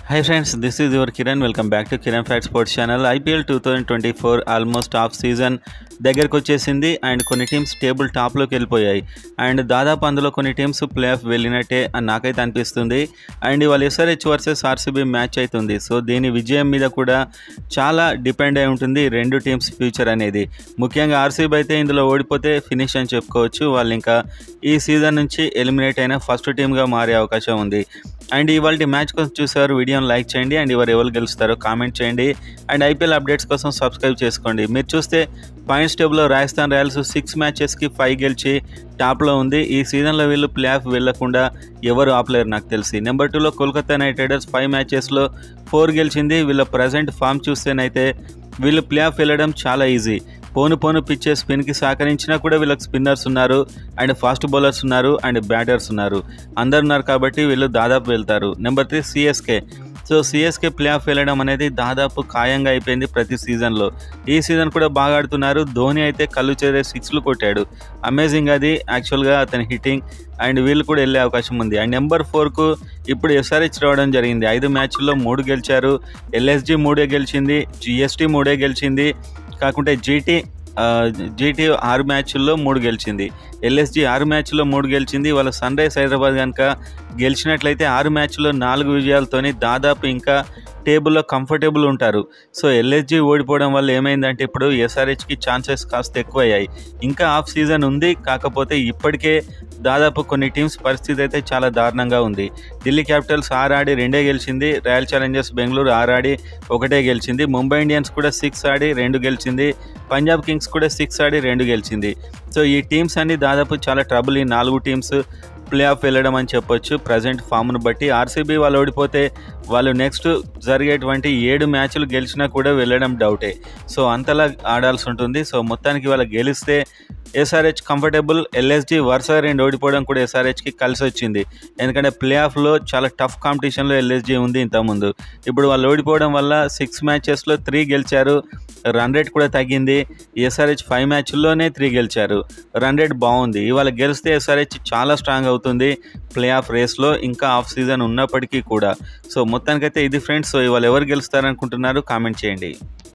Hi friends, this is your Kiran. Welcome back to Kiran Fact Sports channel IPL two thousand twenty four almost of season దగ్గరకు వచ్చేసింది and కొన్ని teams table టాప్లోకి వెళ్ళిపోయాయి and దాదాపు అందులో కొన్ని teams play of వెళ్ళినట్టే అని నాకైతే అనిపిస్తుంది అండ్ ఇవాళ ఎస్ఆర్హెచ్ వర్సెస్ ఆర్సీబీ మ్యాచ్ అవుతుంది సో దీని విజయం మీద కూడా చాలా డిపెండ్ అయి ఉంటుంది రెండు టీమ్స్ ఫ్యూచర్ అనేది ముఖ్యంగా ఆర్సీబీ అయితే ఇందులో ఓడిపోతే ఫినిష్ అని చెప్పుకోవచ్చు వాళ్ళు ఇంకా ఈ సీజన్ నుంచి ఎలిమినేట్ అయిన ఫస్ట్ టీమ్గా మారే అవకాశం ఉంది అండ్ ఇవాళ మ్యాచ్ కోసం చూసారు వీడియోని లైక్ చేయండి అండ్ ఎవరు ఎవరు గెలుస్తారో కామెంట్ చేయండి అండ్ ఐపీఎల్ అప్డేట్స్ కోసం సబ్స్క్రైబ్ చేసుకోండి మీరు చూస్తే పాయింట్స్ టేబుల్లో రాజస్థాన్ రాయల్స్ సిక్స్ మ్యాచెస్కి ఫైవ్ గెలిచి టాప్లో ఉంది ఈ సీజన్లో వీళ్ళు ప్లే ఆఫ్ వెళ్లకుండా ఎవరు ఆపలేరు నాకు తెలిసి నెంబర్ టూలో కోల్కతా నైట్ రైడర్స్ ఫైవ్ మ్యాచెస్లో ఫోర్ గెలిచింది వీళ్ళ ప్రజెంట్ ఫామ్ చూస్తేనైతే వీళ్ళు ప్లే ఆఫ్ వెళ్ళడం చాలా ఈజీ పోను పోను పిచ్చే స్పిన్కి సహకరించినా కూడా వీళ్ళకి స్పిన్నర్స్ ఉన్నారు అండ్ ఫాస్ట్ బౌలర్స్ ఉన్నారు అండ్ బ్యాటర్స్ ఉన్నారు అందరు ఉన్నారు కాబట్టి వీళ్ళు దాదాపు వెళ్తారు number three CSK so CSK play off వెళ్ళడం అనేది దాదాపు ఖాయంగా అయిపోయింది ప్రతి సీజన్లో ఈ సీజన్ కూడా బాగా ఆడుతున్నారు ధోని అయితే కళ్ళు చేరే సిక్స్లు కొట్టాడు అమేజింగ్ అది యాక్చువల్గా అతని హిట్టింగ్ అండ్ వీళ్ళు కూడా వెళ్ళే అవకాశం ఉంది అండ్ నెంబర్ ఫోర్కు ఇప్పుడు ఎస్ఆర్హెచ్ రావడం జరిగింది ఐదు మ్యాచ్ల్లో మూడు గెలిచారు ఎల్ఎస్జి మూడే గెలిచింది జిఎస్టీ మూడే గెలిచింది కాకుంటే జీటీ జీటీ ఆరు మ్యాచ్ల్లో మూడు గెలిచింది ఎల్ఎస్జి ఆరు మ్యాచ్లో మూడు గెలిచింది వాళ్ళ సన్ రైజ్ హైదరాబాద్ కనుక గెలిచినట్లయితే ఆరు మ్యాచ్లో నాలుగు విజయాలతోని దాదాపు ఇంకా టేబుల్లో కంఫర్టబుల్ ఉంటారు సో ఎల్ఎస్జి ఓడిపోవడం వల్ల ఏమైందంటే ఇప్పుడు ఎస్ఆర్హెచ్కి ఛాన్సెస్ కాస్త ఎక్కువయ్యాయి ఇంకా ఆఫ్ సీజన్ ఉంది కాకపోతే ఇప్పటికే దాదాపు కొన్ని టీమ్స్ పరిస్థితి అయితే చాలా దారుణంగా ఉంది ఢిల్లీ క్యాపిటల్స్ ఆరు ఆడి రెండే గెలిచింది రాయల్ ఛాలెంజర్స్ బెంగళూరు ఆరు ఆడి ఒకటే గెలిచింది ముంబై ఇండియన్స్ కూడా సిక్స్ ఆడి రెండు గెలిచింది పంజాబ్ కింగ్స్ కూడా సిక్స్ ఆడి రెండు గెలిచింది సో ఈ టీమ్స్ అన్ని దాదాపు చాలా ట్రబుల్ ఈ నాలుగు టీమ్స్ ప్లే ఆఫ్ వెళ్ళడం అని చెప్పొచ్చు ప్రజెంట్ ఫామ్ను బట్టి ఆర్సీబీ వాళ్ళు ఓడిపోతే వాళ్ళు నెక్స్ట్ జరిగేటువంటి ఏడు మ్యాచ్లు గెలిచినా కూడా వెళ్ళడం డౌటే సో అంతలా ఆడాల్సి ఉంటుంది సో మొత్తానికి వాళ్ళు గెలిస్తే ఎస్ఆర్హెచ్ కంఫర్టబుల్ ఎల్ఎస్జి వరుస రెండు ఓడిపోవడం కూడా ఎస్ఆర్హెచ్కి కలిసి వచ్చింది ఎందుకంటే ప్లే ఆఫ్లో చాలా టఫ్ కాంపిటీషన్లో ఎల్ఎస్జి ఉంది ఇంతకుముందు ఇప్పుడు వాళ్ళు ఓడిపోవడం వల్ల సిక్స్ మ్యాచెస్లో త్రీ గెలిచారు రన్ రేట్ కూడా తగ్గింది ఎస్ఆర్హెచ్ ఫైవ్ మ్యాచ్ల్లోనే త్రీ గెలిచారు రన్ రేట్ బాగుంది ఇవాళ గెలిస్తే ఎస్ఆర్హెచ్ చాలా స్ట్రాంగ్ అవుతుంది ప్లే ఆఫ్ రేస్లో ఇంకా ఆఫ్ సీజన్ ఉన్నప్పటికీ కూడా సో మొత్తానికైతే ఇది ఫ్రెండ్స్ సో ఇవాళ ఎవరు గెలుస్తారనుకుంటున్నారు కామెంట్ చేయండి